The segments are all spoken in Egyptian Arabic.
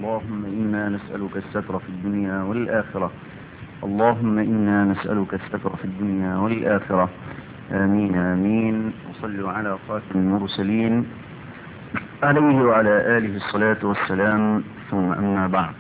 اللهم إنا نسألك الستر في الدنيا والآخرة اللهم إنا نسألك الستر في الدنيا والآخرة آمين آمين وصلوا على خاتم المرسلين عليه وعلى آله الصلاة والسلام ثم أما بعد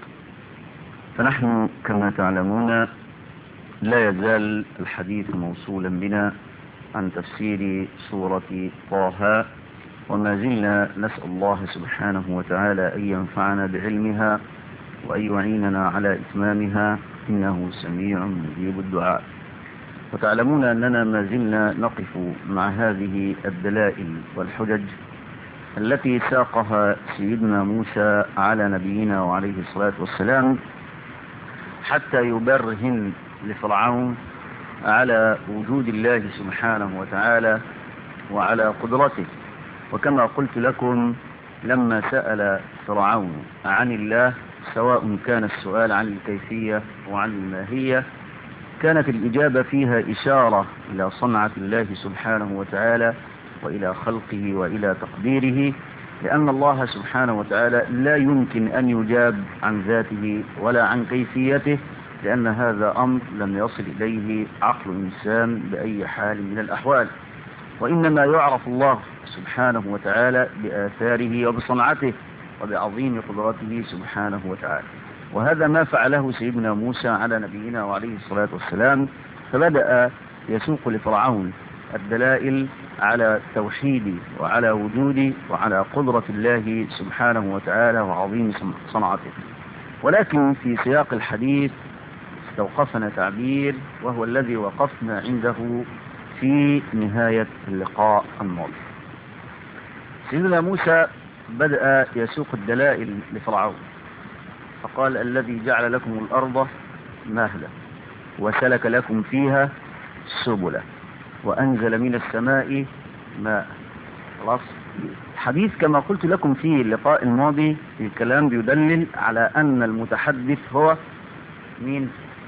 فنحن كما تعلمون لا يزال الحديث موصولا بنا عن تفسير سورة طه وما زلنا نسأل الله سبحانه وتعالى أن ينفعنا بعلمها وأن يعيننا على إتمامها إنه سميع مجيب الدعاء وتعلمون أننا ما زلنا نقف مع هذه الدلائل والحجج التي ساقها سيدنا موسى على نبينا وعليه الصلاة والسلام حتى يبرهن لفرعون على وجود الله سبحانه وتعالى وعلى قدرته وكما قلت لكم لما سأل فرعون عن الله سواء كان السؤال عن الكيفية وعن الماهية كانت الإجابة فيها إشارة إلى صنعة الله سبحانه وتعالى وإلى خلقه وإلى تقديره لأن الله سبحانه وتعالى لا يمكن أن يجاب عن ذاته ولا عن كيفيته لأن هذا أمر لم يصل إليه عقل إنسان بأي حال من الأحوال وإنما يعرف الله سبحانه وتعالى بآثاره وبصنعته وبعظيم قدرته سبحانه وتعالى وهذا ما فعله سيدنا موسى على نبينا وعليه الصلاة والسلام فبدأ يسوق لفرعون الدلائل على توحيد وعلى وجود وعلى قدرة الله سبحانه وتعالى وعظيم صنعته ولكن في سياق الحديث استوقفنا تعبير وهو الذي وقفنا عنده في نهاية اللقاء الماضي سيدنا موسى بدأ يسوق الدلائل لفرعون فقال الذي جعل لكم الأرض مهلا وسلك لكم فيها سبلا وأنزل من السماء ماء خلاص الحديث كما قلت لكم في اللقاء الماضي الكلام بيدلل على أن المتحدث هو مين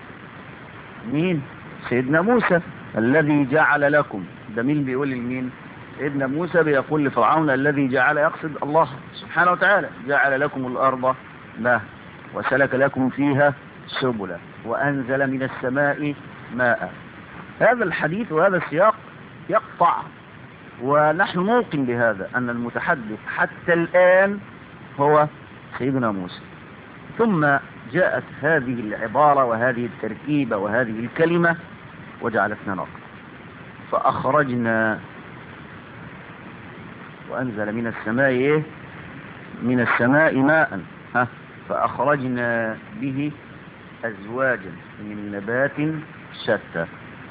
مين سيدنا موسى الذي جعل لكم ده مين بيقول لمين سيدنا موسى بيقول لفرعون الذي جعل يقصد الله سبحانه وتعالى جعل لكم الأرض ماء وسلك لكم فيها سبلا وأنزل من السماء ماء هذا الحديث وهذا السياق يقطع ونحن موقن بهذا أن المتحدث حتى الآن هو سيدنا موسى ثم جاءت هذه العبارة وهذه التركيبة وهذه الكلمة وجعلتنا نقل فأخرجنا وأنزل من السماء إيه؟ من السماء ماء ها فأخرجنا به أزواجا من نبات شتى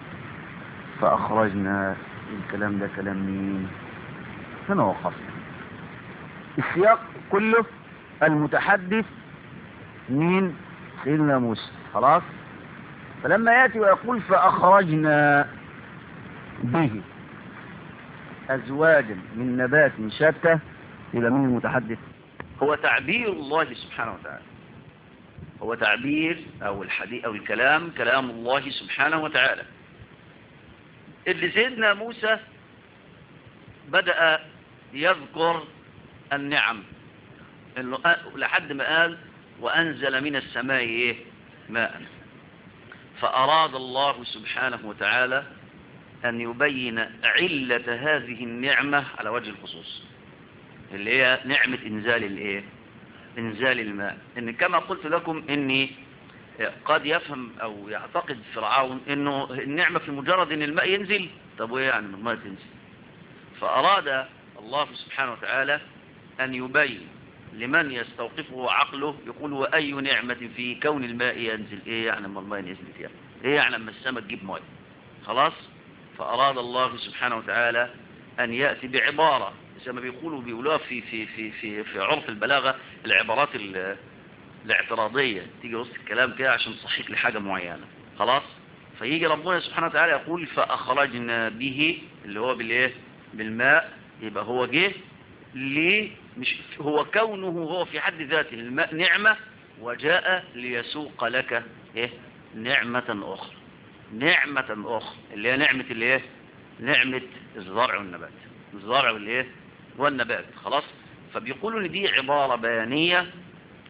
فأخرجنا الكلام ده كلام مين هنا وقفنا السياق كله المتحدث مين سيدنا موسى خلاص فلما يأتي ويقول فأخرجنا به أزواجا من نبات شتى إلى من المتحدث هو تعبير الله سبحانه وتعالى هو تعبير أو الحديث أو الكلام كلام الله سبحانه وتعالى اللي سيدنا موسى بدأ يذكر النعم إنه لحد ما قال وأنزل من السماء إيه؟ ماء فأراد الله سبحانه وتعالى أن يبين علة هذه النعمة على وجه الخصوص اللي هي نعمة إنزال الإيه؟ إنزال الماء إن كما قلت لكم إني قد يفهم أو يعتقد فرعون إنه النعمة في مجرد إن الماء ينزل طب وإيه يعني الماء تنزل فأراد الله سبحانه وتعالى أن يبين لمن يستوقفه عقله يقول وأي نعمة في كون الماء ينزل إيه يعني ما الماء نزلت يعني إيه يعني لما السماء تجيب ماء خلاص فأراد الله سبحانه وتعالى أن يأتي بعبارة زي ما بيقولوا بيقولوها في في في في في عرف البلاغة العبارات الاعتراضية تيجي وسط الكلام كده عشان تصحيح لحاجة معينة خلاص فيجي ربنا سبحانه وتعالى يقول فأخرجنا به اللي هو بالايه بالماء يبقى هو جه ليه مش هو كونه هو في حد ذاته الماء نعمة وجاء ليسوق لك ايه نعمة اخرى نعمة اخرى اللي هي نعمة اللي ايه نعمة الزرع والنبات الزرع والايه والنبات خلاص فبيقولوا ان دي عبارة بيانية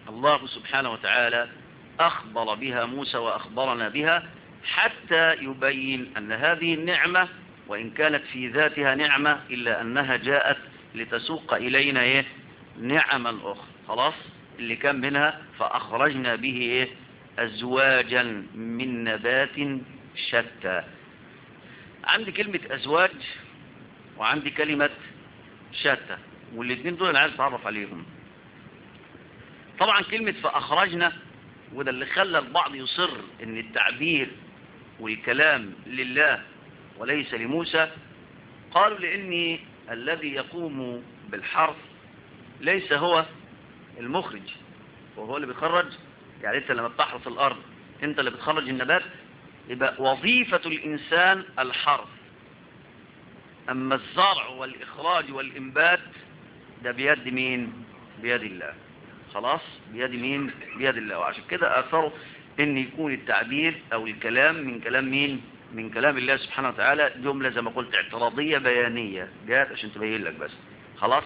الله سبحانه وتعالى أخبر بها موسى وأخبرنا بها حتى يبين أن هذه النعمة وإن كانت في ذاتها نعمة إلا أنها جاءت لتسوق إلينا إيه؟ نعما أخرى خلاص اللي كان منها فأخرجنا به إيه؟ أزواجا من نبات شتى عندي كلمة أزواج وعندي كلمة شتى والاثنين دول أنا عايز أتعرف عليهم طبعا كلمة فأخرجنا وده اللي خلى البعض يصر ان التعبير والكلام لله وليس لموسى قالوا لأن الذي يقوم بالحرف ليس هو المخرج وهو اللي بيخرج يعني انت لما بتحرث الأرض انت اللي بتخرج النبات يبقى وظيفة الإنسان الحرث أما الزرع والإخراج والإنبات ده بيد مين بيد الله خلاص بيد مين بيد الله وعشان كده أثروا ان يكون التعبير او الكلام من كلام مين من كلام الله سبحانه وتعالى جملة زي ما قلت اعتراضية بيانية جاءت عشان تبين لك بس خلاص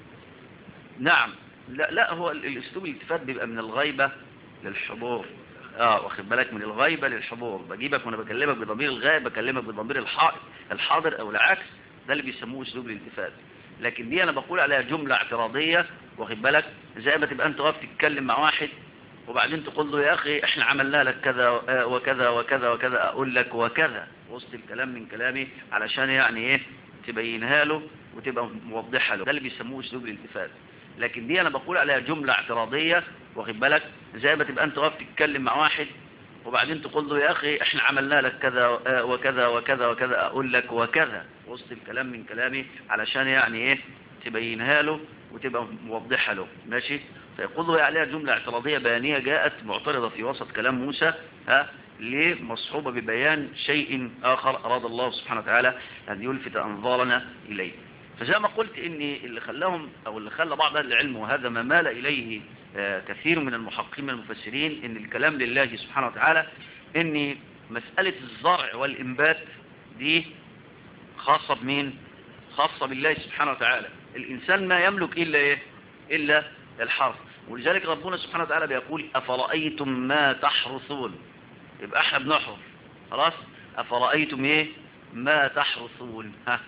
نعم لا لا هو الاسلوب الالتفات بيبقى من الغيبة للحضور اه واخد بالك من الغيبة للحضور بجيبك وانا بكلمك بضمير الغائب بكلمك بضمير الحاضر او العكس ده اللي بيسموه اسلوب الالتفات لكن دي انا بقول عليها جملة اعتراضية واخد بالك زي ما تبقى انت واقف تتكلم مع واحد وبعدين تقول له يا اخي احنا عملنا لك كذا وكذا وكذا وكذا اقول لك وكذا وسط الكلام من كلامي علشان يعني ايه تبينها له وتبقى موضحها له ده اللي بيسموه اسلوب الالتفات لكن دي انا بقول عليها جملة اعتراضية واخد بالك زي ما تبقى انت واقف تتكلم مع واحد وبعدين تقول له يا اخي احنا عملنا لك كذا وكذا وكذا وكذا اقول لك وكذا وسط الكلام من كلامي علشان يعني ايه تبينها له وتبقى موضحها له ماشي فيقول له عليها جملة اعتراضية بيانية جاءت معترضة في وسط كلام موسى ها ليه مصحوبة ببيان شيء آخر أراد الله سبحانه وتعالى أن يلفت أنظارنا إليه فزي ما قلت إن اللي خلاهم أو اللي خلى بعض أهل العلم وهذا ما مال إليه كثير من المحققين من المفسرين إن الكلام لله سبحانه وتعالى إن مسألة الزرع والإنبات دي خاصة بمين خاصة بالله سبحانه وتعالى الإنسان ما يملك إلا إيه إلا الحرث ولذلك ربنا سبحانه وتعالى بيقول أفرأيتم ما تحرثون يبقى احنا بنحرث خلاص أفرأيتم إيه ما تحرثون ها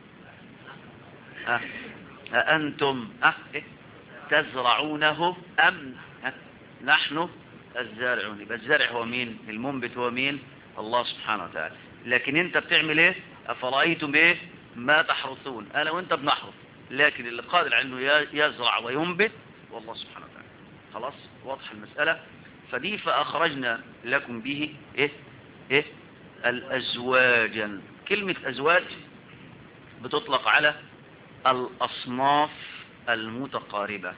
ها أأنتم ها إيه؟ تزرعونه أم ها؟ نحن الزارعون يبقى الزارع هو مين المنبت هو مين الله سبحانه وتعالى لكن انت بتعمل ايه أفرأيتم ايه ما تحرثون انا وانت بنحرث لكن اللي قادر عنه يزرع وينبت والله سبحانه وتعالى خلاص واضح المسألة فدي فأخرجنا لكم به إيه إيه الأزواجا كلمة أزواج بتطلق على الأصناف المتقاربة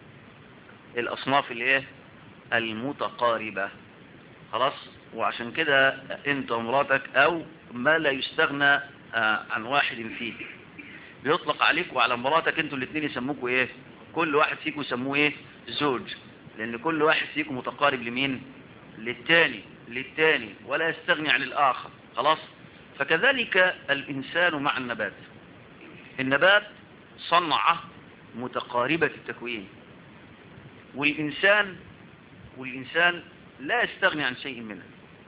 الأصناف الإيه المتقاربة خلاص وعشان كده انت ومراتك او ما لا يستغنى عن واحد فيك بيطلق عليك وعلى مراتك انتوا الاثنين يسموكوا ايه كل واحد فيكم يسموه ايه زوج لان كل واحد فيكم متقارب لمين للتاني للتاني ولا يستغني عن الاخر خلاص فكذلك الانسان مع النبات النبات صنعة متقاربة التكوين والانسان والانسان لا يستغني عن شيء منها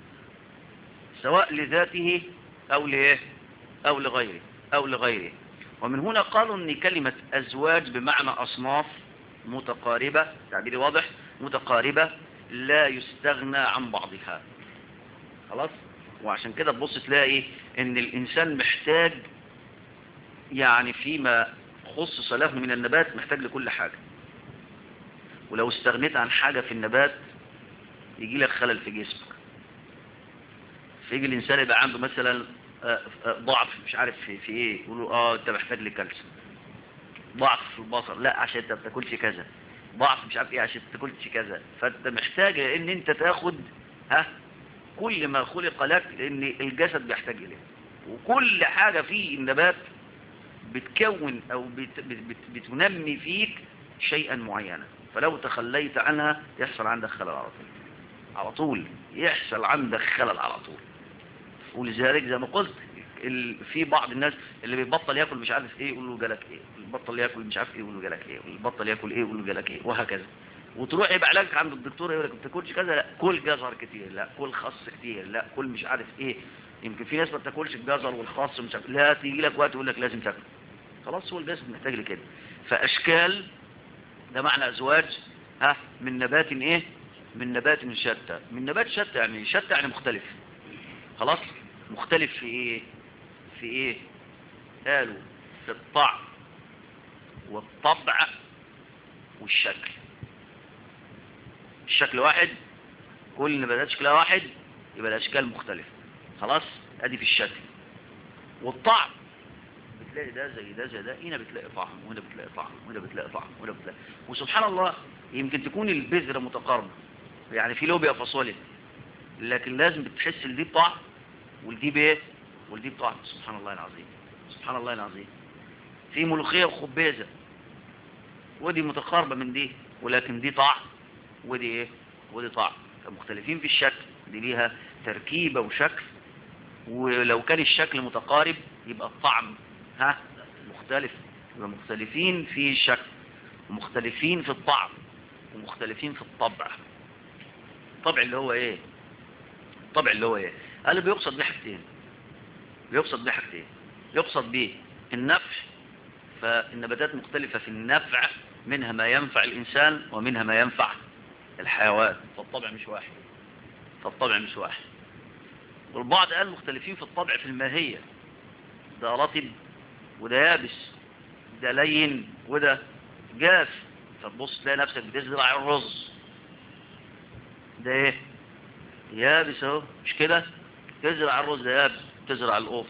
سواء لذاته او لايه او لغيره او لغيره ومن هنا قالوا ان كلمة ازواج بمعنى اصناف متقاربة تعبيري واضح متقاربة لا يستغنى عن بعضها خلاص وعشان كده تبص تلاقي ان الانسان محتاج يعني فيما خصص له من النبات محتاج لكل حاجة ولو استغنيت عن حاجة في النبات يجي لك خلل في جسمك فيجي الانسان يبقى عنده مثلا ضعف مش عارف في, في ايه يقولوا اه انت محتاج لكالسيوم ضعف في البصر لا عشان انت ما بتاكلش كذا ضعف مش عارف ايه عشان ما بتاكلش كذا فانت محتاج ان انت تاخد ها كل ما خلق لك لان الجسد بيحتاج اليه وكل حاجة في النبات بتكون او بت بت بتنمي فيك شيئا معينا فلو تخليت عنها يحصل عندك خلل على طول على طول يحصل عندك خلل على طول ولذلك زي ما قلت في بعض الناس اللي بيبطل ياكل مش عارف ايه يقول له جالك ايه اللي بطل ياكل مش عارف ايه يقول له جالك ايه اللي بطل ياكل ايه يقول له جالك ايه وهكذا وتروح يبقى علاجك عند الدكتور يقول لك ما بتاكلش كذا لا كل جزر كتير لا كل خس كتير لا كل مش عارف ايه يمكن في ناس ما بتاكلش الجزر والخس مش عارف لا تيجي لك وقت يقول لك لازم تاكل خلاص هو الجسد محتاج لكده فاشكال ده معنى ازواج ها من نبات ايه من نبات شتى من نبات شتى يعني شتى يعني مختلف خلاص مختلف في ايه في ايه قالوا في الطعم والطبع والشكل الشكل واحد كل النباتات شكلها واحد يبقى الاشكال مختلفه خلاص ادي في الشكل والطعم بتلاقي ده زي ده زي ده هنا بتلاقي طعم وهنا بتلاقي طعم وهنا بتلاقي طعم وهنا بتلاقي وسبحان الله يمكن تكون البذرة متقاربة يعني في لوبيا فاصوليا لكن لازم بتحس ان دي بطعم والدي بايه والدي بطعم سبحان الله العظيم سبحان الله العظيم في ملوخية وخبازة ودي متقاربة من دي ولكن دي طعم ودي ايه ودي طعم فمختلفين في الشكل دي ليها تركيبة وشكل ولو كان الشكل متقارب يبقى الطعم ها مختلف يبقى مختلفين في الشكل ومختلفين في الطعم ومختلفين في الطبع الطبع اللي هو ايه الطبع اللي هو ايه قال بيقصد بيه حاجتين بيقصد بيه حاجتين يقصد بيه النفع فالنباتات مختلفة في النفع منها ما ينفع الإنسان ومنها ما ينفع الحيوان فالطبع مش واحد فالطبع مش واحد والبعض قال مختلفين في الطبع في الماهية ده رطب وده يابس ده لين وده جاف فتبص تلاقي نفسك بتزرع الرز ده ايه يابس اهو مش كده تزرع الرز ده يابس تزرع القوط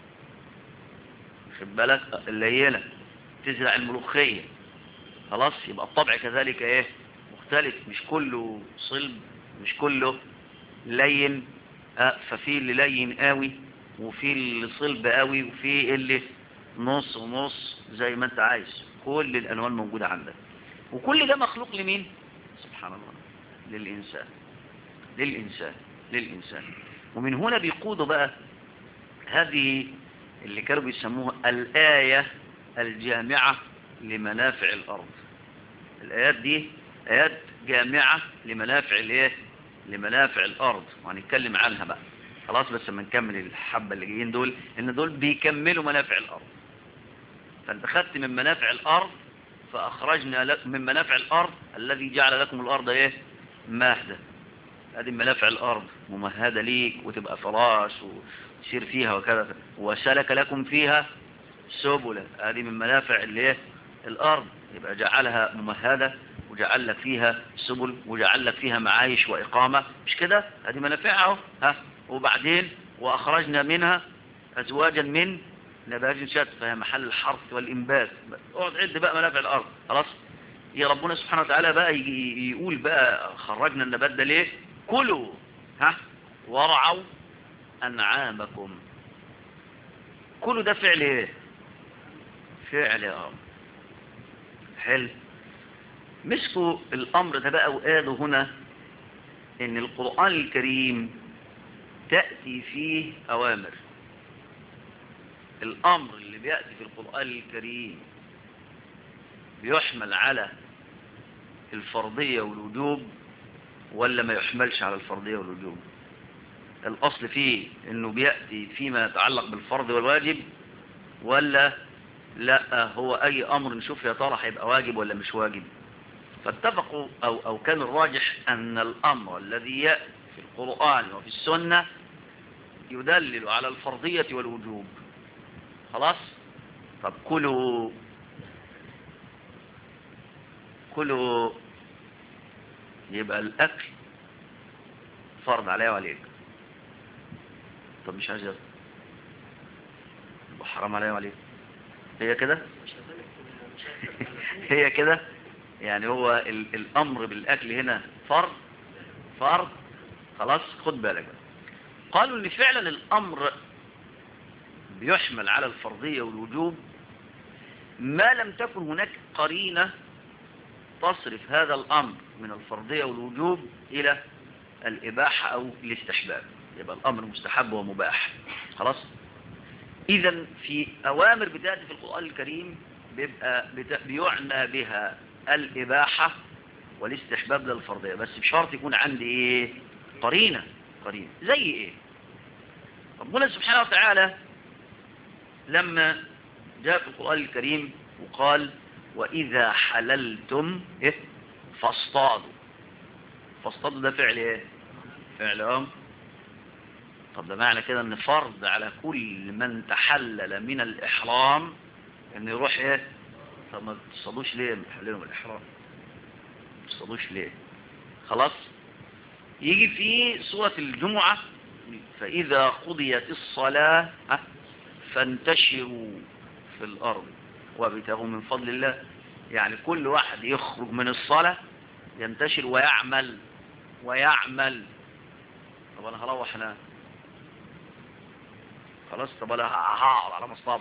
خد بالك اللينة تزرع الملوخية خلاص يبقى الطبع كذلك ايه مختلف مش كله صلب مش كله لين اه ففي اللي لين قوي وفي اللي صلب قوي وفي اللي نص ونص زي ما انت عايز كل الانواع موجودة عندك وكل ده مخلوق لمين سبحان الله للإنسان للإنسان للإنسان ومن هنا بيقودوا بقى هذه اللي كانوا بيسموها الآية الجامعة لمنافع الأرض الآيات دي آيات جامعة لمنافع الايه لمنافع الأرض وهنتكلم عنها بقى خلاص بس لما نكمل الحبة اللي جايين دول ان دول بيكملوا منافع الأرض فانت خدت من منافع الأرض فأخرجنا لك من منافع الأرض الذي جعل لكم الأرض ايه ماهدة هذه منافع الأرض ممهدة ليك وتبقى فراش وتسير فيها وكذا وسلك لكم فيها سبلا هذه من منافع الايه الأرض يبقى جعلها ممهدة وجعل لك فيها سبل وجعل لك فيها معايش وإقامة مش كده هذه منافعها ها وبعدين وأخرجنا منها أزواجا من نبات شتى فهي محل الحرث والإنبات اقعد عد بقى منافع الأرض خلاص يا ربنا سبحانه وتعالى بقى يجي يقول بقى خرجنا النبات ده ليه كلوا ها ورعوا أنعامكم كلوا ده فعل ايه فعل امر حلو مسكوا الامر ده بقى وقالوا هنا ان القرآن الكريم تأتي فيه اوامر الامر اللي بيأتي في القرآن الكريم بيحمل على الفرضية والوجوب ولا ما يحملش على الفرضية والوجوب الاصل فيه انه بيأتي فيما يتعلق بالفرض والواجب ولا لا هو اي امر نشوف يا ترى هيبقى واجب ولا مش واجب فاتفقوا او, أو كان الراجح ان الامر الذي يأتي في القرآن وفي السنة يدلل على الفرضية والوجوب خلاص طب كلوا كلوا يبقى الاكل فرض عليه وعليك طب مش عايز ياكل يبقى حرام عليه وعليك هي كده هي كده يعني هو ال الامر بالاكل هنا فرض فرض خلاص خد بالك بقى. قالوا ان فعلا الامر بيحمل على الفرضية والوجوب ما لم تكن هناك قرينة تصرف هذا الامر من الفرضية والوجوب الى الاباحة او الاستحباب يبقى الامر مستحب ومباح خلاص اذا في اوامر بتاتي في القرآن الكريم بيبقى بيعنى بها الاباحة والاستحباب للفرضية بس بشرط يكون عندي ايه قرينة قرينة زي ايه ربنا سبحانه وتعالى لما جاء في القرآن الكريم وقال وإذا حللتم إيه فاصطادوا فاصطادوا ده فعل إيه فعل أم طب ده معنى كده ان فرض على كل من تحلل من الإحرام ان يروح إيه طب ما تصطادوش ليه بتحللوا من الإحرام ما تصطادوش ليه خلاص يجي في سورة الجمعة فإذا قضيت الصلاة فانتشروا في الأرض وابتغوا من فضل الله يعني كل واحد يخرج من الصلاة ينتشر ويعمل ويعمل طب أنا هروح أنا خلاص طب أنا هقعد على مصطبة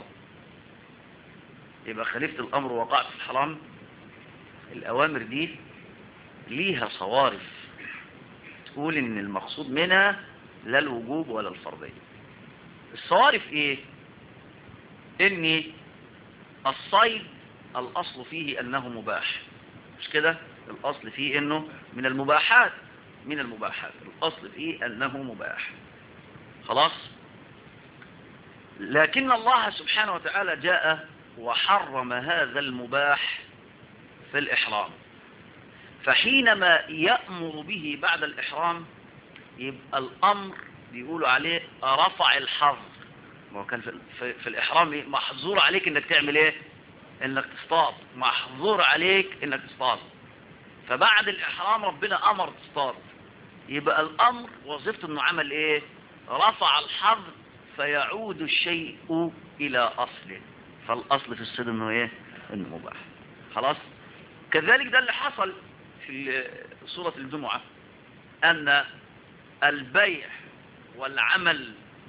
يبقى خليفة الأمر وقعت في الحرام الأوامر دي ليها صوارف تقول إن المقصود منها لا الوجوب ولا الفرضية الصوارف إيه إن الصيد الأصل فيه أنه مباح مش كده الأصل فيه أنه من المباحات من المباحات الأصل فيه أنه مباح خلاص لكن الله سبحانه وتعالى جاء وحرم هذا المباح في الإحرام فحينما يأمر به بعد الإحرام يبقى الأمر بيقولوا عليه رفع الحظر ما هو كان في, في, في الإحرام محظور عليك انك تعمل ايه انك تصطاد محظور عليك انك تصطاد فبعد الإحرام ربنا أمر تصطاد يبقى الأمر وظيفته انه عمل ايه رفع الحظر فيعود الشيء إلى أصله فالأصل في الصيد انه ايه انه مباح خلاص كذلك ده اللي حصل في سورة الجمعة أن البيع والعمل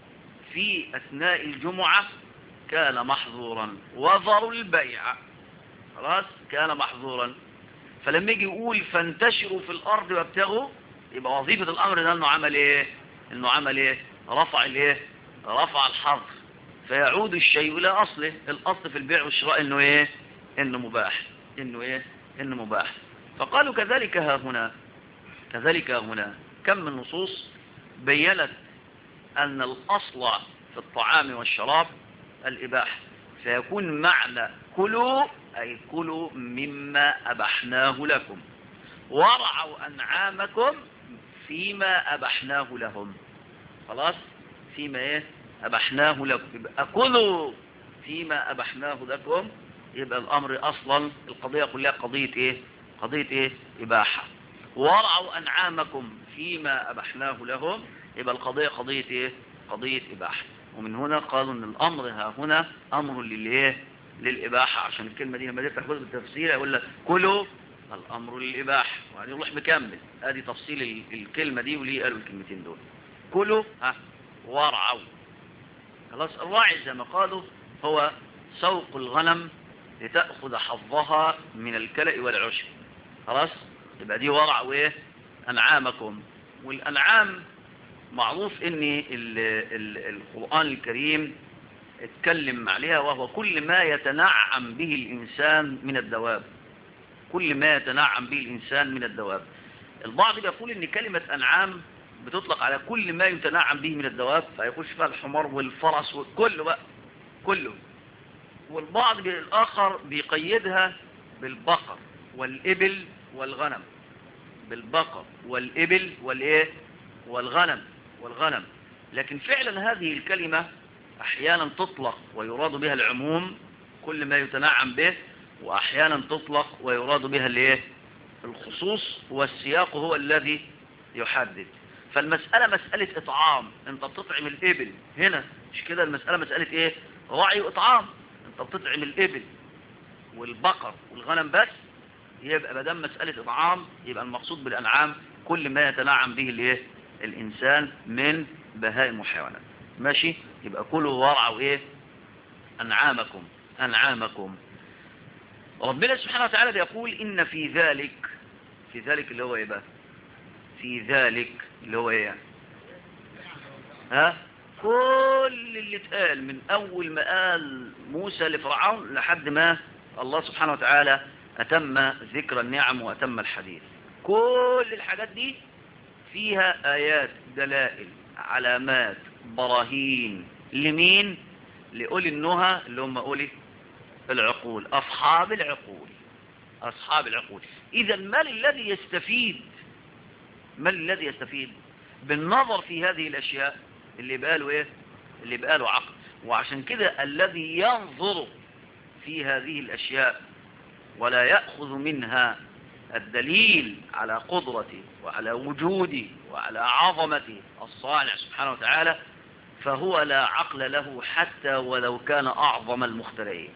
في أثناء الجمعة كان محظورا وذروا البيع خلاص كان محظورا فلما يجي يقول فانتشروا في الأرض وابتغوا يبقى وظيفة الأمر ده أنه عمل إيه أنه عمل إيه رفع الإيه رفع الحظر فيعود الشيء إلى أصله الأصل في البيع والشراء أنه إيه أنه مباح أنه إيه أنه مباح فقالوا كذلك ها هنا كذلك ها هنا كم من نصوص بيّنت أن الأصل في الطعام والشراب الإباحة فيكون معنى كلوا أي كلوا مما أبحناه لكم ورعوا أنعامكم فيما أبحناه لهم خلاص فيما إيه أبحناه لكم يبقى كلوا فيما أبحناه لكم يبقى الأمر أصلا القضية كلها قضية إيه قضية إيه إباحة ورعوا أنعامكم فيما أبحناه لهم يبقى القضية قضية إيه قضية إباحة ومن هنا قالوا أن الأمر ها هنا أمر للإيه للإباحة عشان الكلمة دي لما دي تحفظ بالتفسير يقول لك كلوا الأمر للإباحة وبعدين يروح مكمل ادي تفصيل الكلمة دي وليه قالوا الكلمتين دول كلوا ها ورعوا خلاص الراعي زي ما قالوا هو سوق الغنم لتأخذ حظها من الكلأ والعشب خلاص يبقى دي ورع وايه أنعامكم والأنعام معروف ان ال ال القرآن الكريم اتكلم عليها وهو كل ما يتنعم به الإنسان من الدواب كل ما يتنعم به الإنسان من الدواب البعض يقول ان كلمة أنعام بتطلق على كل ما يتنعم به من الدواب فيخش فيها الحمار والفرس وكله بقى كله والبعض الآخر بيقيدها بالبقر والإبل والغنم بالبقر والإبل والإيه والغنم والغنم لكن فعلا هذه الكلمة أحيانا تطلق ويراد بها العموم كل ما يتنعم به وأحيانا تطلق ويراد بها الايه الخصوص والسياق هو الذي يحدد فالمسألة مسألة إطعام أنت بتطعم الإبل هنا مش كده المسألة مسألة إيه رعي وإطعام أنت بتطعم الإبل والبقر والغنم بس يبقى بدل مسألة إطعام يبقى المقصود بالأنعام كل ما يتنعم به الايه الإنسان من بهائم وحيوانات ماشي يبقى كلوا وارعوا إيه أنعامكم أنعامكم ربنا سبحانه وتعالى بيقول إن في ذلك في ذلك اللي هو إيه بقى في ذلك اللي هو إيه ها كل اللي اتقال من أول ما قال موسى لفرعون لحد ما الله سبحانه وتعالى أتم ذكر النعم وأتم الحديث كل الحاجات دي فيها آيات دلائل علامات براهين لمين لأولي النهى اللي هم أولي العقول أصحاب العقول أصحاب العقول إذا ما الذي يستفيد ما الذي يستفيد بالنظر في هذه الأشياء اللي بقاله إيه اللي بقاله عقل وعشان كده الذي ينظر في هذه الأشياء ولا يأخذ منها الدليل على قدرته وعلى وجوده وعلى عظمته الصانع سبحانه وتعالى فهو لا عقل له حتى ولو كان أعظم المخترعين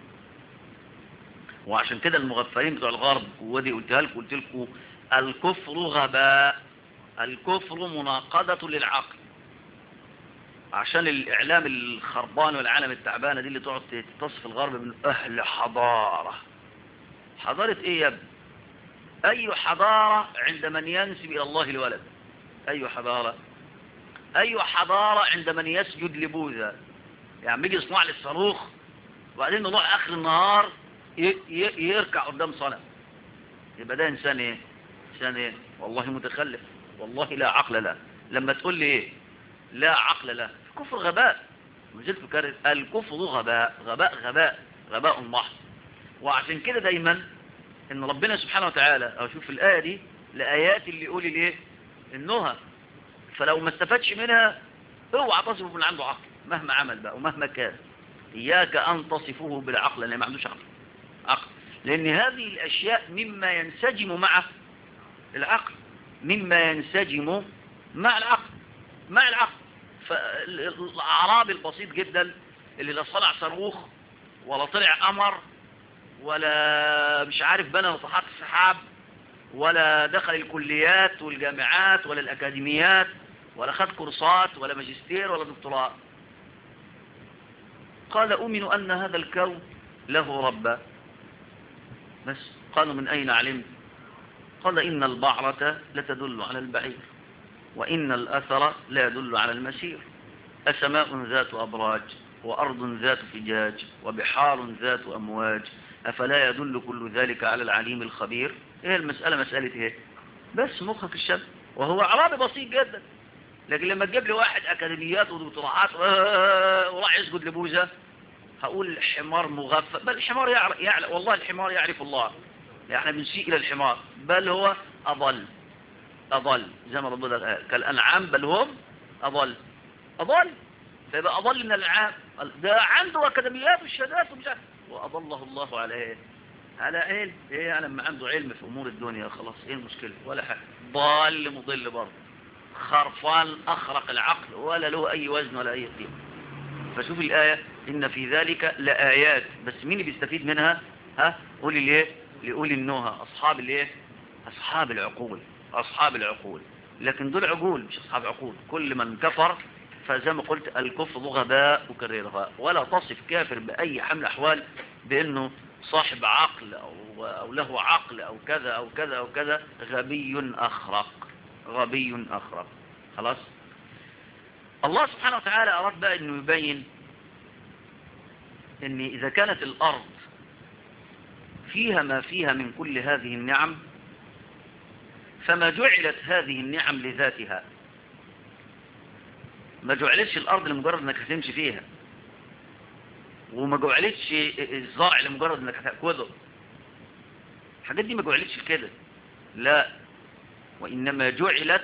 وعشان كده المغفلين بتوع الغرب ودي قلتها لكم قلت لكم الكفر غباء الكفر مناقضة للعقل عشان الإعلام الخربان والعالم التعبانة دي اللي تقعد تصف الغرب من أهل حضارة حضارة إيه يا ابني أي حضارة عند من ينسب إلى الله الولد أي حضارة أي حضارة عند من يسجد لبوذا يعني بيجي يصنع لي الصاروخ وبعدين نروح آخر النهار يركع قدام صنم يبقى ده إنسان إيه إنسان إيه والله متخلف والله لا عقل له لما تقول لي إيه لا عقل له كفر غباء مجلت فكرت الكفر غباء غباء غباء غباء محض وعشان كده دايما ان ربنا سبحانه وتعالى او شوف الآية دي لآيات اللي يقول الايه النهى فلو ما استفادش منها اوعى تصفه من عنده عقل مهما عمل بقى ومهما كان إياك أن تصفه بالعقل لأنه ما عندوش عقل عقل لأن هذه الأشياء مما ينسجم مع العقل مما ينسجم مع العقل مع العقل فالأعرابي البسيط جدا اللي لا صنع صاروخ ولا طلع قمر ولا مش عارف بنى نصحات السحاب ولا دخل الكليات والجامعات ولا الأكاديميات ولا خد كورسات ولا ماجستير ولا دكتوراه قال أؤمن أن هذا الكون له ربا بس قالوا من أين علمت قال إن البعرة لتدل على البعير وإن الأثر لا يدل على المسير أسماء ذات أبراج وأرض ذات فجاج وبحار ذات أمواج أفلا يدل كل ذلك على العليم الخبير إيه المسألة مسألة إيه بس مخك الشاب وهو إعرابي بسيط جدا لكن لما تجيب لي واحد أكاديميات ودكتوراات وراح يسجد لبوزة هقول الحمار مغفل بل الحمار يعرف, يعرف والله الحمار يعرف الله يعني بنسيء إلى الحمار بل هو أضل أضل زي ما ربنا قال كالأنعام بل هم أضل أضل فيبقى أضل من الأنعام ده عنده أكاديميات والشهادات ومش عارف وأضله الله على إيه على علم إيه يعني لما عنده علم في أمور الدنيا خلاص إيه المشكلة ولا حاجة ضال مضل برضه خرفان أخرق العقل ولا له أي وزن ولا أي قيمة فشوف الآية إن في ذلك لآيات بس مين اللي بيستفيد منها ها قولي ليه لقولي النهى أصحاب الايه أصحاب العقول أصحاب العقول لكن دول عقول مش أصحاب عقول كل من كفر فزي ما قلت الكفر غباء وكررها ولا تصف كافر بأي حمل أحوال بأنه صاحب عقل أو, أو له عقل أو كذا أو كذا أو كذا غبي أخرق غبي أخرق خلاص الله سبحانه وتعالى أراد بقى أنه يبين أن إذا كانت الأرض فيها ما فيها من كل هذه النعم فما جعلت هذه النعم لذاتها ما جعلتش الأرض لمجرد أنك هتمشي فيها وما جعلتش الزرع لمجرد أنك هتأكله الحاجات دي ما جعلتش كده لا وإنما جعلت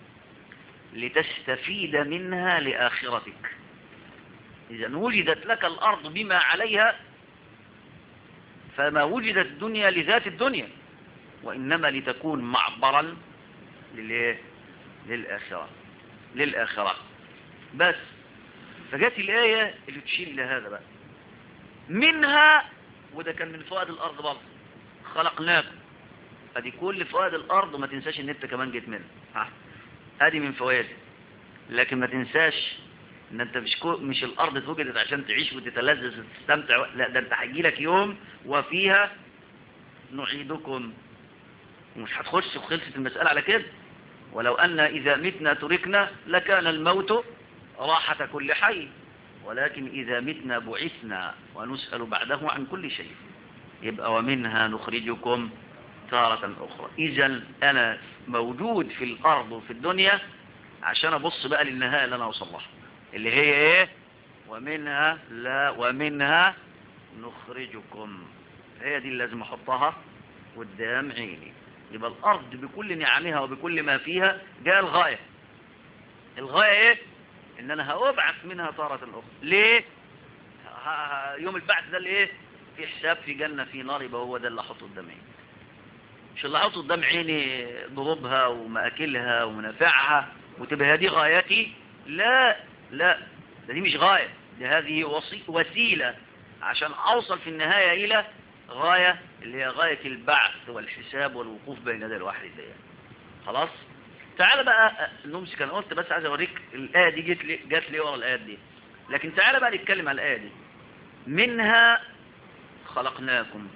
لتستفيد منها لآخرتك إذا وجدت لك الأرض بما عليها فما وجدت الدنيا لذات الدنيا وإنما لتكون معبرا للإيه؟ للآخرة للآخرة بس فجات الآية اللي تشير إلى هذا بقى منها وده كان من فوائد الأرض برضه خلقناكم ادي كل فوائد الأرض وما تنساش ان انت كمان جيت منها ها ادي من فوائد لكن ما تنساش ان انت مش كو مش الأرض اتوجدت عشان تعيش وتتلذذ وتستمتع لا ده انت هيجي لك يوم وفيها نعيدكم ومش هتخش وخلصت المسألة على كده ولو أن إذا متنا تركنا لكان الموت راحة كل حي ولكن إذا متنا بعثنا ونسأل بعده عن كل شيء يبقى ومنها نخرجكم تارة أخرى إذا أنا موجود في الأرض وفي الدنيا عشان أبص بقى للنهاية اللي أنا أوصل لها اللي هي إيه ومنها لا ومنها نخرجكم هي دي اللي لازم أحطها قدام عيني يبقى الأرض بكل نعمها وبكل ما فيها جاء الغاية الغاية إيه إن أنا هأبعث منها تارة أخرى ليه ه- ه- يوم البعث ده اللي إيه في حساب في جنة في نار يبقى هو ده اللي أحطه قدام عيني مش اللي أحطه قدام عيني ضروبها ومأكلها ومنافعها وتبقى هذه غايتي لا لا ده دي مش غاية ده هذه وصي- وسيلة عشان أوصل في النهاية إلى غاية اللي هي غاية البعث والحساب والوقوف بين يدي الواحد الديان خلاص تعال بقى نمسك انا قلت بس عايز اوريك الايه دي جت لي جت لي ورا الايات دي لكن تعال بقى نتكلم على الايه دي منها خلقناكم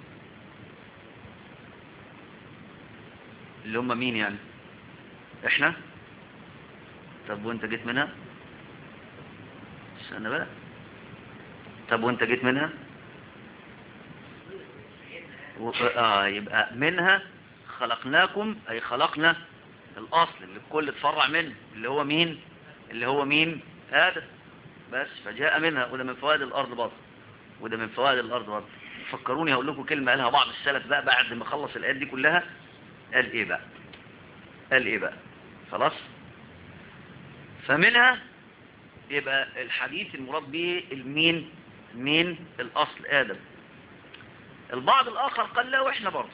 اللي هم مين يعني احنا طب وانت جيت منها استنى بقى طب وانت جيت منها و... آه يبقى منها خلقناكم أي خلقنا الأصل اللي الكل اتفرع منه اللي هو مين اللي هو مين آدم بس فجاء منها وده من فوائد الأرض برضه وده من فوائد الأرض برضه فكروني هقول لكم كلمة قالها بعض السلف بقى بعد ما خلص الآيات دي كلها قال إيه بقى قال إيه بقى خلاص فمنها يبقى الحديث المراد به المين مين الأصل آدم البعض الآخر قال لا وإحنا برضه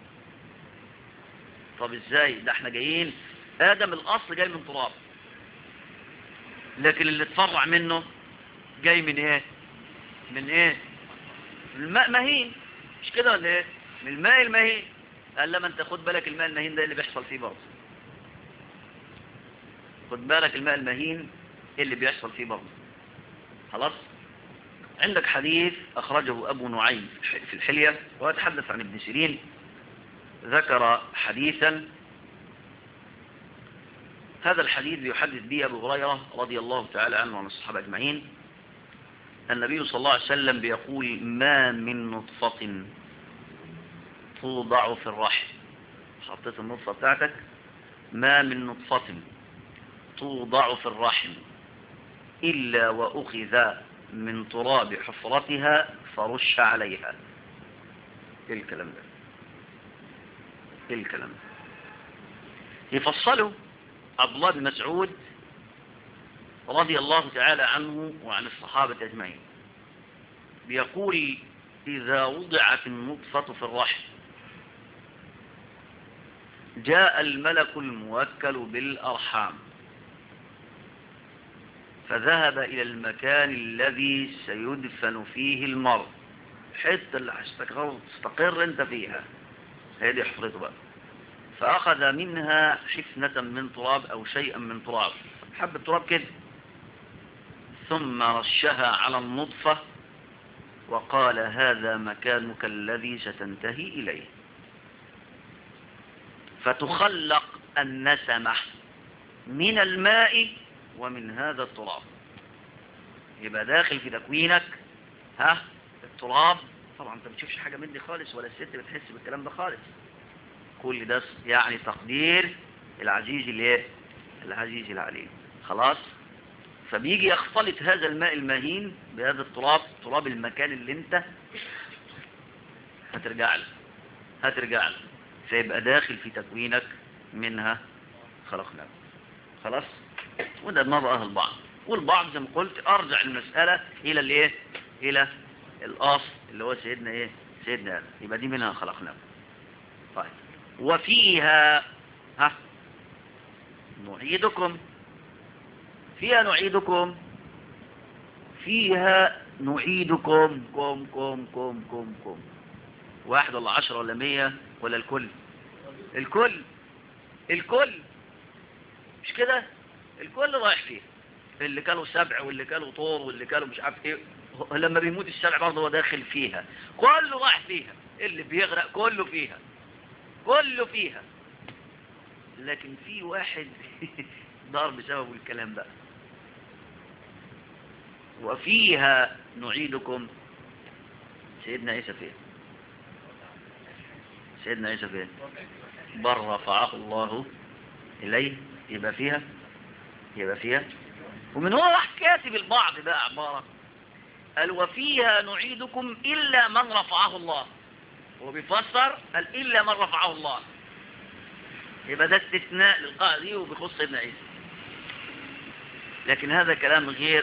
طب إزاي ده إحنا جايين آدم الأصل جاي من تراب لكن اللي اتفرع منه جاي من إيه من إيه من الماء مهين مش كده ولا إيه من الماء المهين قال لما أنت خد بالك الماء المهين ده اللي بيحصل فيه برضه خد بالك الماء المهين اللي بيحصل فيه برضه خلاص عندك حديث أخرجه أبو نعيم في الحلية ويتحدث عن ابن سيرين ذكر حديثا هذا الحديث يحدث به أبو هريرة رضي الله تعالى عنه وعن الصحابة أجمعين النبي صلى الله عليه وسلم بيقول ما من نطفة توضع في الرحم حطيت النطفة بتاعتك ما من نطفة توضع في الرحم إلا وأخذ من تراب حفرتها فرش عليها ايه الكلام ده ايه الكلام ده يفصله عبد الله بن مسعود رضي الله تعالى عنه وعن الصحابة أجمعين بيقول إذا وضعت النطفة في الرحم جاء الملك الموكل بالأرحام فذهب إلى المكان الذي سيدفن فيه المرء حتى اللي هتستقر انت فيها هي دي حفرته بقى فأخذ منها حفنة من تراب أو شيئا من تراب حب التراب كده ثم رشها على النطفة وقال هذا مكانك الذي ستنتهي إليه فتخلق النسمة من الماء ومن هذا التراب يبقى داخل في تكوينك ها التراب طبعا انت بتشوفش حاجة من دي خالص ولا الست بتحس بالكلام ده خالص كل ده يعني تقدير العزيز الايه العزيز العليم خلاص فبيجي يختلط هذا الماء المهين بهذا التراب تراب المكان اللي انت هترجع له هترجع له فيبقى داخل في تكوينك منها خلقناك خلاص وده نظر البعض والبعض زي ما قلت ارجع المسألة الى الايه الى الاصل اللي هو سيدنا ايه سيدنا آدم يبقى دي منها خلقناك طيب وفيها ها نعيدكم فيها نعيدكم فيها نعيدكم كم كم كم كم كم واحد ولا عشرة ولا مية ولا الكل الكل الكل مش كده الكل رايح فيه اللي كانوا سبع واللي كانوا طور واللي كانوا مش عارف ايه لما بيموت السبع برضه هو داخل فيها كله رايح فيها اللي بيغرق كله فيها كله فيها لكن في واحد ضار بسبب الكلام بقى وفيها نعيدكم سيدنا عيسى فين سيدنا عيسى فين بل رفعه الله إليه يبقى فيها يبقى فيها ومن هو راح كاتب البعض بقى عبارة قال وفيها نعيدكم إلا من رفعه الله هو بيفسر قال إلا من رفعه الله يبقى ده استثناء للقاعدة دي وبيخص سيدنا عيسى لكن هذا كلام غير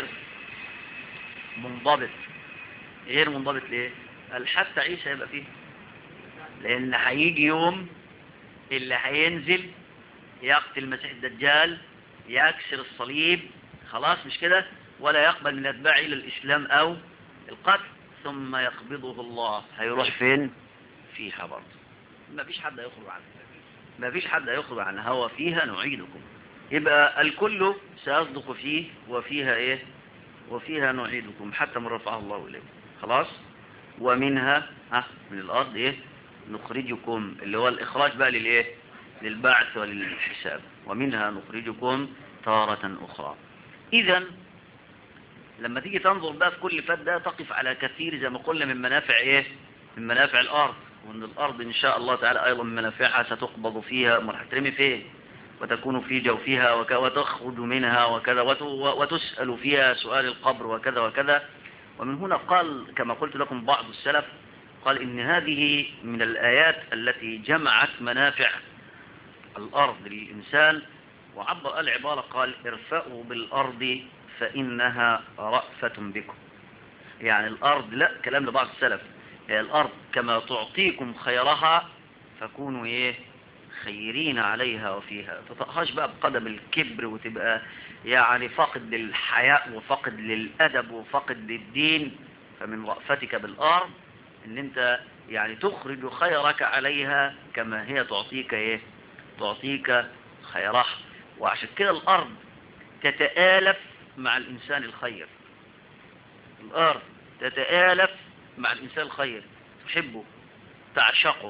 منضبط غير منضبط ليه قال حتى عيسى يبقى فيه لأن هيجي يوم اللي هينزل يقتل المسيح الدجال يكسر الصليب خلاص مش كده ولا يقبل من أتباعه إلى الإسلام أو القتل ثم يقبضه الله هيروح فين فيها برضه ما فيش حد يخرج عنها ما فيش حد يخرج عنها هو فيها نعيدكم يبقى الكل سيصدق فيه وفيها ايه وفيها نعيدكم حتى من رفعه الله إليكم خلاص ومنها ها من الأرض ايه نخرجكم اللي هو الإخراج بقى للايه للبعث وللحساب ومنها نخرجكم تارة أخرى إذا لما تيجي تنظر بقى في كل فات ده تقف على كثير زي ما قلنا من منافع ايه من منافع الأرض وأن الأرض إن شاء الله تعالى أيضا من منافعها ستقبض فيها ما هترمي فين وتكون في جوفها وك... وتخرج منها وكذا وت... وتسأل فيها سؤال القبر وكذا وكذا ومن هنا قال كما قلت لكم بعض السلف قال إن هذه من الآيات التي جمعت منافع الأرض للإنسان وعبر العبارة قال ارفعوا بالأرض فإنها رأفة بكم يعني الأرض لا كلام لبعض السلف يعني الأرض كما تعطيكم خيرها فكونوا إيه خيرين عليها وفيها تطأهاش بقى بقدم الكبر وتبقى يعني فاقد للحياء وفاقد للأدب وفاقد للدين فمن رأفتك بالأرض ان انت يعني تخرج خيرك عليها كما هي تعطيك ايه تعطيك خيرها وعشان كده الأرض تتآلف مع الإنسان الخير الأرض تتآلف مع الإنسان الخير تحبه تعشقه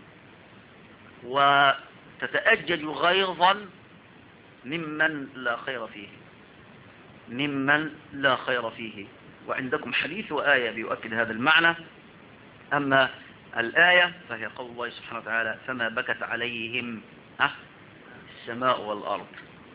وتتأجج غيظا ممن لا خير فيه ممن لا خير فيه وعندكم حديث وآية بيؤكد هذا المعنى أما الآية فهي قول الله سبحانه وتعالى فما بكت عليهم أه السماء والأرض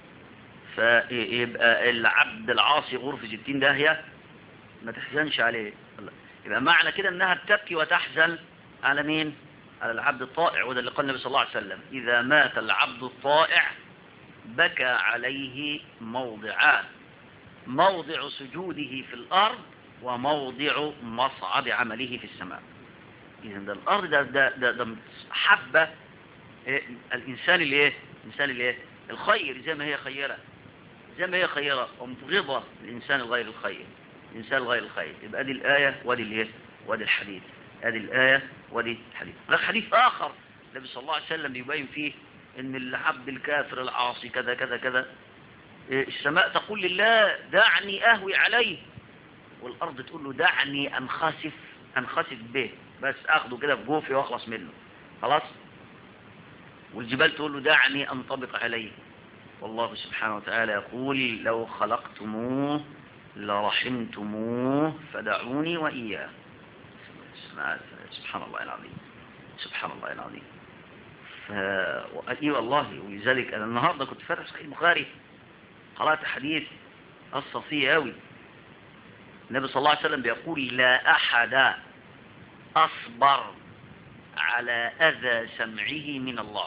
فيبقى العبد العاصي غرفة ستين داهية ما تحزنش عليه يبقى معنى كده انها تبكي وتحزن على مين على العبد الطائع وده اللي قال النبي صلى الله عليه وسلم إذا مات العبد الطائع بكى عليه موضعان موضع سجوده في الأرض وموضع مصعد عمله في السماء إذا ده الأرض ده, ده, ده, ده حبة إيه الإنسان اللي إيه الإنسان اللي إيه الخير زي ما هي خيرة زي ما هي خيرة ومبغضة الإنسان الغير الخير الإنسان الغير الخير يبقى دي الآية ودي الإيه ودي الحديث هذه الآية ودي الحديث هناك حديث آخر النبي صلى الله عليه وسلم يبين فيه ان العبد الكافر العاصي كذا كذا كذا السماء تقول لله دعني أهوي عليه والأرض تقول له دعني أنخسف أنخسف به بس أخده كده في جوفي وأخلص منه خلاص والجبال تقول له دعني أنطبق عليه والله سبحانه وتعالى يقول لو خلقتموه لرحمتموه فدعوني وإياه سبحان الله العظيم سبحان الله العظيم ف... اي والله ولذلك انا النهارده كنت فاتح صحيح البخاري قرات حديث اثر فيه قوي النبي صلى الله عليه وسلم بيقول لا احد اصبر على اذى سمعه من الله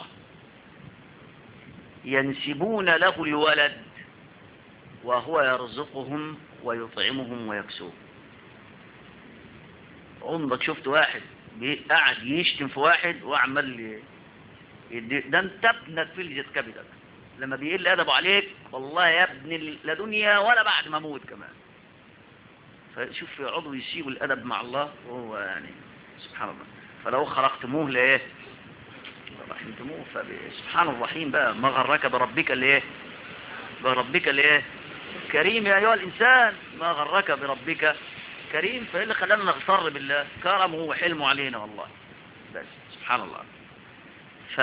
ينسبون له الولد وهو يرزقهم ويطعمهم ويكسوهم عمرك شفت واحد قاعد يشتم في واحد وعمال يدي ده انت ابنك فلجة كبدك لما بيقل ادبه عليك والله يا ابني لا دنيا ولا بعد ما اموت كمان فشوف في عضو يسيب الادب مع الله وهو يعني سبحان الله فلو خرقتموه لايه رحمتموه فسبحان الرحيم بقى ما غرك بربك الايه بربك الايه كريم يا ايها الانسان ما غرك بربك كريم فإيه اللي خلانا نغتر بالله كرمه وحلمه علينا والله بس سبحان الله ف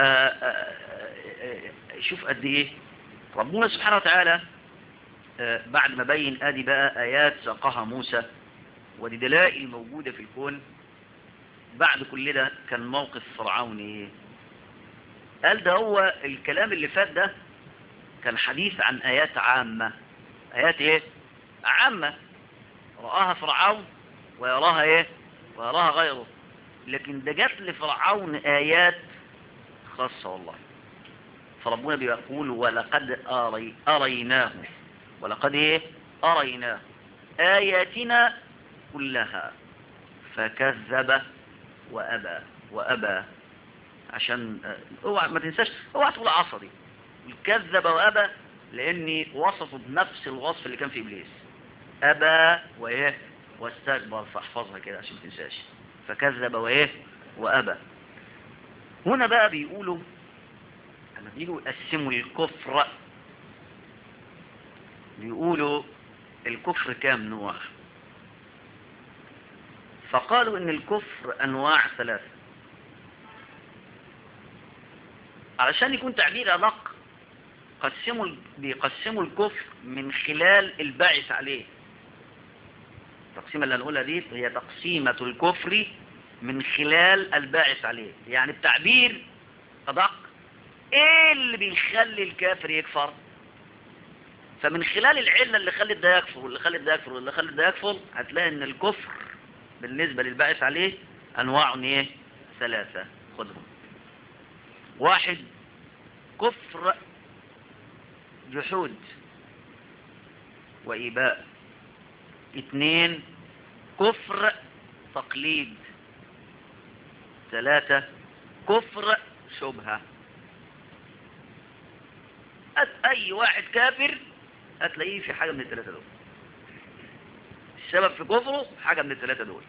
شوف قد ايه ربنا سبحانه وتعالى بعد ما بين ادي بقى ايات ساقها موسى ودي دلائل موجودة في الكون بعد كل ده كان موقف فرعون ايه قال ده هو الكلام اللي فات ده كان حديث عن آيات عامة آيات ايه عامة رآها فرعون ويراها ايه ويراها غيره لكن ده جات لفرعون آيات خاصة والله فربنا بيقول ولقد أري أريناه ولقد ايه أريناه آياتنا كلها فكذب وأبى وأبى عشان اوعى ما تنساش اوعى تقول عصبي كذب وأبى لأني وصفه بنفس الوصف اللي كان في إبليس أبى وإيه واستكبر فاحفظها كده عشان ما تنساش فكذب وإيه وأبى هنا بقى بيقولوا لما بيجوا يقسموا الكفر بيقولوا الكفر كام نوع فقالوا ان الكفر انواع ثلاثة علشان يكون تعبير ادق قسموا بيقسموا الكفر من خلال الباعث عليه التقسيمة اللي هنقولها دي هي تقسيمة الكفر من خلال الباعث عليه يعني بتعبير ادق ايه اللي بيخلي الكافر يكفر فمن خلال العلة اللي خلت ده يكفر واللي خلت ده يكفر واللي خلت ده يكفر هتلاقي ان الكفر بالنسبة للباعث عليه انواع ايه ثلاثة خذهم واحد كفر جحود وإباء اثنين كفر تقليد ثلاثة كفر شبهة أي واحد كافر هتلاقيه في حاجة من الثلاثة دول السبب في كفره حاجة من الثلاثة دول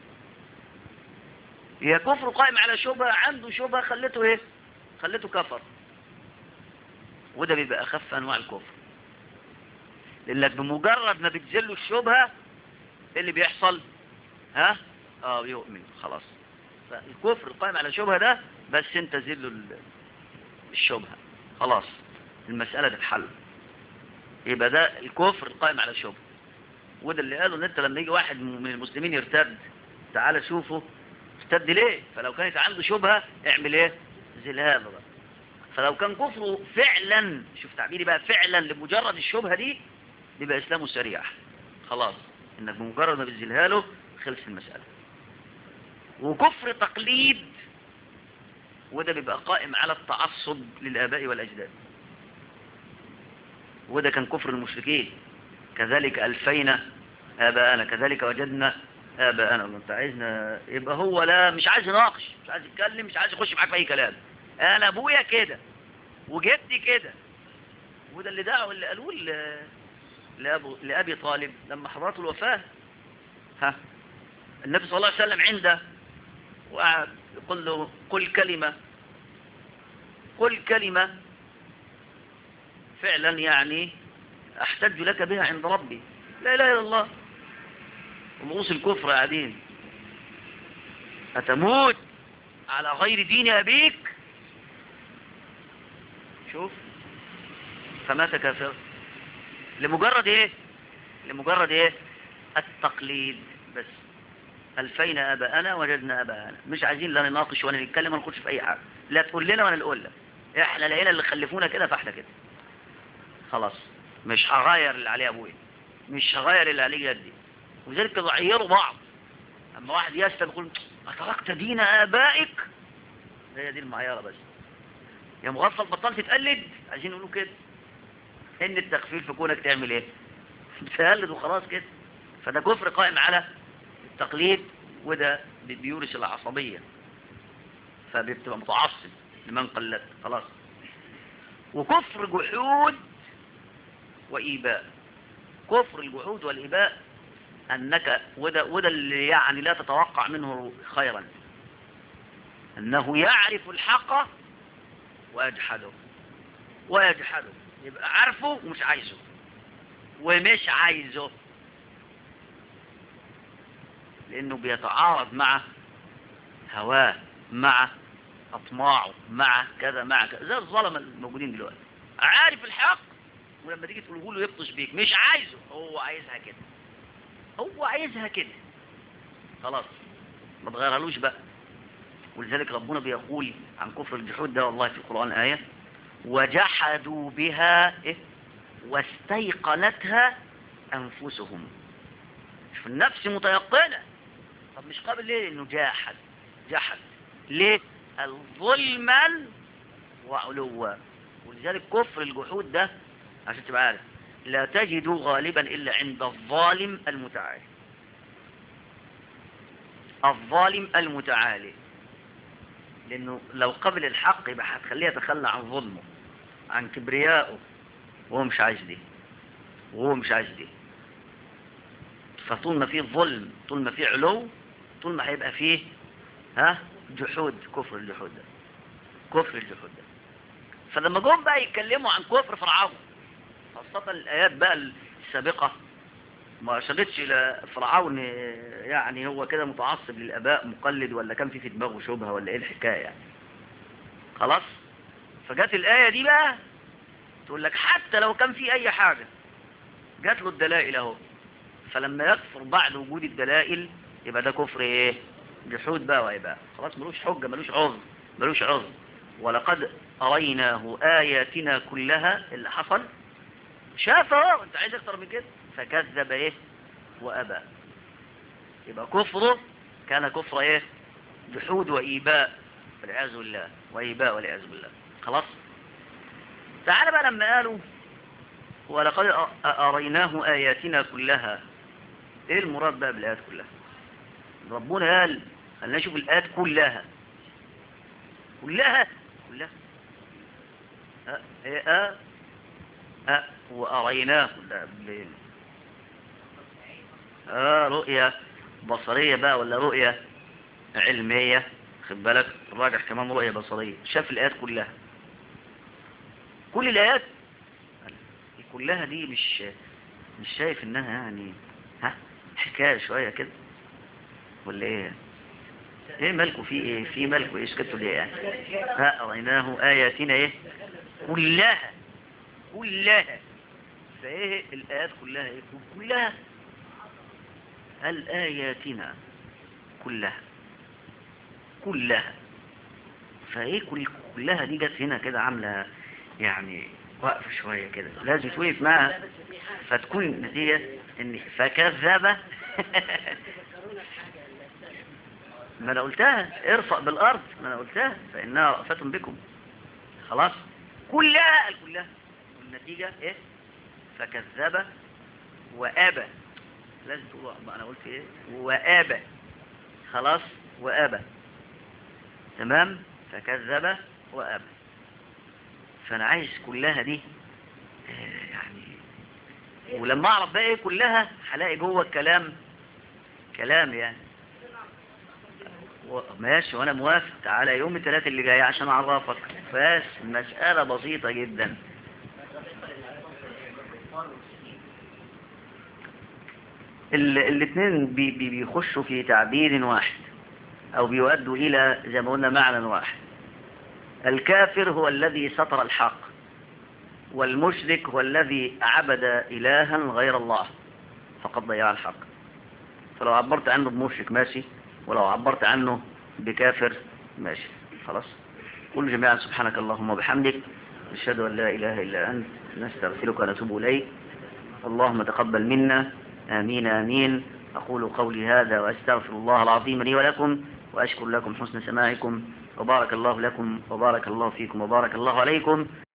هي كفر قائم على شبهة عنده شبهة خلته ايه خلته كفر وده بيبقى أخف أنواع الكفر لأنك بمجرد ما بتزله الشبهة ايه اللي بيحصل ها اه بيؤمن خلاص فالكفر القائم على شبهة ده بس انت زله الشبهة خلاص المسألة تتحل يبقى ده الكفر القائم على شبهة وده اللي قالوا ان انت لما يجي واحد من المسلمين يرتد تعال شوفه ارتد ليه فلو كانت عنده شبهة اعمل ايه زلها له بقى فلو كان كفره فعلا شوف تعبيري بقى فعلا لمجرد الشبهة دي يبقى اسلامه سريع خلاص انك بمجرد ما بتزلها له خلص المسألة وكفر تقليد وده بيبقى قائم على التعصب للآباء والأجداد وده كان كفر المشركين كذلك ألفينا آباءنا كذلك وجدنا آباءنا انت عايزنا يبقى هو لا مش عايز يناقش مش عايز يتكلم مش عايز يخش معاك في أي كلام أنا أبويا كده وجدي كده وده اللي دعوا اللي قالوه لأبو لأبي طالب لما حضرته الوفاة ها النبي صلى الله عليه وسلم عنده وقعد يقول له قل كلمة قل كلمة فعلا يعني احتج لك بها عند ربي لا اله الا الله رؤوس الكفر قاعدين أتموت على غير دين أبيك شوف فمات كافر لمجرد ايه لمجرد ايه التقليد بس ألفينا أباءنا وجدنا أباءنا مش عايزين لا نناقش ولا نتكلم ولا نخش في أي حاجة لا تقول لنا ولا نقول لك احنا لقينا اللي خلفونا كده فاحنا كده خلاص مش هغير اللي عليه أبويا مش هغير اللي عليه جدي وذلك ضعيروا بعض أما واحد يسأل يقول أتركت دين آبائك هي دي المعيارة بس يا مغفل بطلت تقلد عايزين يقولوا كده ان التخفيف في كونك تعمل ايه تقلد وخلاص كده فده كفر قائم على التقليد وده بيورث العصبية فبتبقى متعصب لمن قلد خلاص وكفر جحود وإيباء كفر الجحود والإيباء أنك وده, وده اللي يعني لا تتوقع منه خيرا أنه يعرف الحق ويجحده ويجحده يبقى عارفه ومش عايزه ومش عايزه لأنه بيتعارض مع هواه مع أطماعه مع كذا مع كذا زي الظلمة الموجودين دلوقتي عارف الحق ولما تيجي تقوله له يبطش بيك مش عايزه هو عايزها كده هو عايزها كده خلاص ما تغيرهالوش بقى ولذلك ربنا بيقول عن كفر الجحود ده والله في القرآن آية وجحدوا بها إيه؟ واستيقنتها أنفسهم شوف النفس متيقنة طب مش قابل ليه لأنه جاحد جحد ليه الظلما وعلوا ولذلك كفر الجحود ده عشان تبقى عارف لا تجد غالبا إلا عند الظالم المتعالي الظالم المتعالي لأنه لو قبل الحق يبقى هتخليه يتخلى عن ظلمه عن كبريائه وهو مش عايز دي وهو مش عايز دي فطول ما فيه ظلم طول ما فيه علو طول ما هيبقى فيه ها جحود كفر الجحود ده كفر الجحود ده فلما جم بقى يتكلموا عن كفر فرعون خاصة الآيات بقى السابقة ما أرشدتش إلى فرعون يعني هو كده متعصب للآباء مقلد ولا كان في في دماغه شبهة ولا إيه الحكاية يعني خلاص فجت الآية دي بقى تقول لك حتى لو كان في أي حاجة جات له الدلائل أهو فلما يكفر بعد وجود الدلائل يبقى ده كفر إيه جحود بقى ويبقى خلاص ملوش حجة ملوش عذر ملوش عذر ولقد أريناه آياتنا كلها اللي حصل شاف اهو انت عايز اكتر من كده فكذب ايه وابى يبقى كفره كان كفر ايه جحود وايباء والعياذ بالله وايباء والعياذ بالله خلاص تعال بقى لما قالوا ولقد اريناه اياتنا كلها ايه المراد بقى بالايات كلها ربنا قال خلينا نشوف الايات كلها كلها كلها اه ايه اه أه وأريناه بالليل آه رؤية بصرية بقى ولا رؤية علمية خد بالك الراجح كمان رؤية بصرية شاف الآيات كلها كل الآيات كلها دي مش مش شايف انها يعني ها حكاية شوية كده ولا ايه ايه مالكوا في ايه في مالكوا ايه سكتوا ليه يعني ها أريناه آياتنا ايه كلها كلها فايه الآيات كلها ايه كلها هل آياتنا كلها كلها فايه كل كلها دي جت هنا كده عاملة يعني وقف شوية كده لازم توقف معها فتكون النتيجة ان فكذب ما انا قلتها ارفع بالارض ما انا قلتها فانها رأفة بكم خلاص كلها كلها والنتيجة ايه فكذب وابى لازم تقول انا قلت ايه وابى خلاص وابى تمام فكذب وابى فانا عايز كلها دي يعني ولما اعرف بقى ايه كلها هلاقي جوه الكلام كلام يعني ماشي وانا موافق تعالى يوم الثلاث اللي جاي عشان اعرفك بس مسألة بسيطة جدا الاثنين بي بي بيخشوا في تعبير واحد او بيؤدوا الى زي ما قلنا معنى واحد الكافر هو الذي سطر الحق والمشرك هو الذي عبد إلها غير الله فقد ضيع الحق فلو عبرت عنه بمشرك ماشي ولو عبرت عنه بكافر ماشي خلاص قل جميعا سبحانك اللهم وبحمدك نشهد أن لا إله إلا أنت نستغفرك ونتوب إليك اللهم تقبل منا آمين آمين أقول قولي هذا وأستغفر الله العظيم لي ولكم وأشكر لكم حسن سماعكم وبارك الله لكم وبارك الله فيكم وبارك الله عليكم